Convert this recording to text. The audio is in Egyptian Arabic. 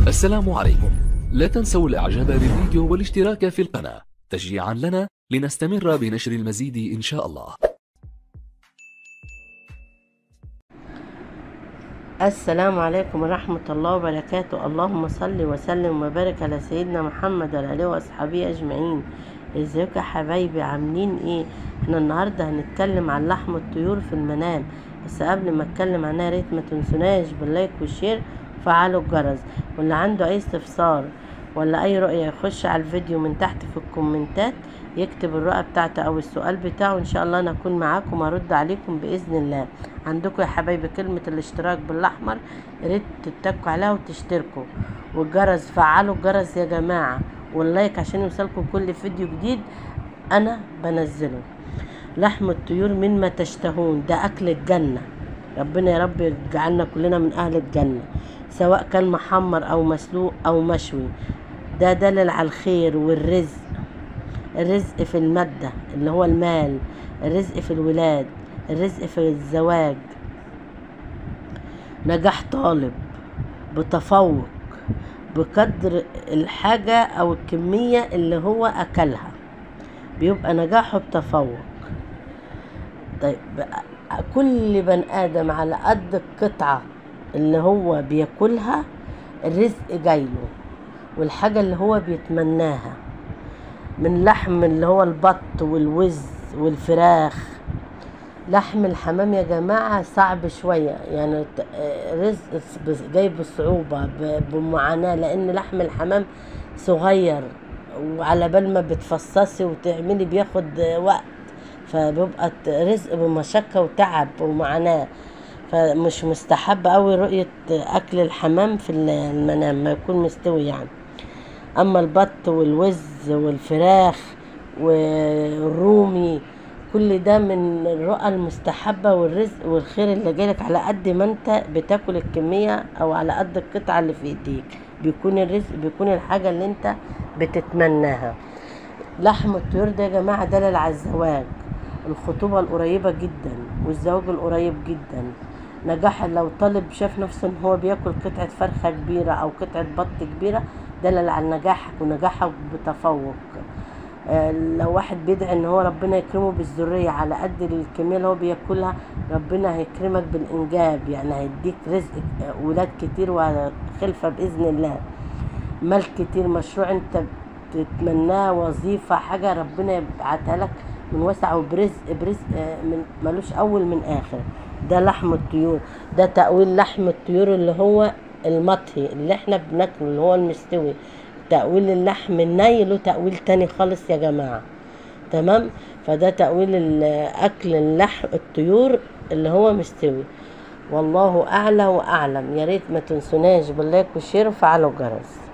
السلام عليكم لا تنسوا الاعجاب بالفيديو والاشتراك في القناة تشجيعا لنا لنستمر بنشر المزيد ان شاء الله السلام عليكم ورحمة الله وبركاته اللهم صل وسلم وبارك على سيدنا محمد وعلى آله وأصحابه أجمعين ازيكم يا حبايبي عاملين ايه احنا النهارده هنتكلم عن لحم الطيور في المنام بس قبل ما اتكلم عنها يا ريت ما تنسوناش باللايك والشير وفعلوا الجرس واللي عنده اي استفسار ولا اي رؤية يخش على الفيديو من تحت في الكومنتات يكتب الرؤية بتاعته او السؤال بتاعه ان شاء الله انا اكون معاكم وارد عليكم باذن الله عندكم يا حبايبي كلمة الاشتراك بالاحمر يا ريت تتكوا عليها وتشتركوا والجرس فعلوا الجرس يا جماعة واللايك عشان يوصلكم كل فيديو جديد انا بنزله لحم الطيور مما تشتهون ده اكل الجنة ربنا يا رب يجعلنا كلنا من اهل الجنة سواء كان محمر او مسلوق او مشوي ده دلل على الخير والرزق الرزق في المادة اللي هو المال الرزق في الولاد الرزق في الزواج نجاح طالب بتفوق بقدر الحاجة أو الكمية اللي هو أكلها بيبقى نجاحه بتفوق طيب كل بني آدم على قد القطعة اللي هو بياكلها الرزق جايله والحاجة اللي هو بيتمناها من لحم اللي هو البط والوز والفراخ لحم الحمام يا جماعة صعب شوية يعني رزق جاي بصعوبة بمعاناة لأن لحم الحمام صغير وعلى بال ما بتفصصي وتعملي بياخد وقت فبيبقى رزق بمشقة وتعب ومعاناة فمش مستحب أوي رؤية أكل الحمام في المنام ما يكون مستوي يعني أما البط والوز والفراخ والرومي كل ده من الرؤى المستحبة والرزق والخير اللي جايلك على قد ما انت بتاكل الكمية او على قد القطعة اللي في ايديك بيكون الرزق بيكون الحاجة اللي انت بتتمناها لحم الطيور ده يا جماعة دلل على الزواج الخطوبة القريبة جدا والزواج القريب جدا نجاح لو طالب شاف نفسه ان هو بياكل قطعة فرخة كبيرة او قطعة بط كبيرة دلل على نجاحك ونجاحك بتفوق لو واحد بيدعي ان هو ربنا يكرمه بالذرية على قد الكمية اللي هو بياكلها ربنا هيكرمك بالانجاب يعني هيديك رزق ولاد كتير وخلفة باذن الله مال كتير مشروع انت بتتمناه وظيفة حاجة ربنا يبعتها لك من وسع وبرزق برزق من ملوش اول من اخر ده لحم الطيور ده تأويل لحم الطيور اللي هو المطهي اللي احنا بناكله اللي هو المستوي تأويل اللحم الني له تأويل تاني خالص يا جماعة تمام فده تأويل أكل اللحم الطيور اللي هو مستوي والله أعلى وأعلم يا ريت ما تنسوناش باللايك والشير وفعلوا الجرس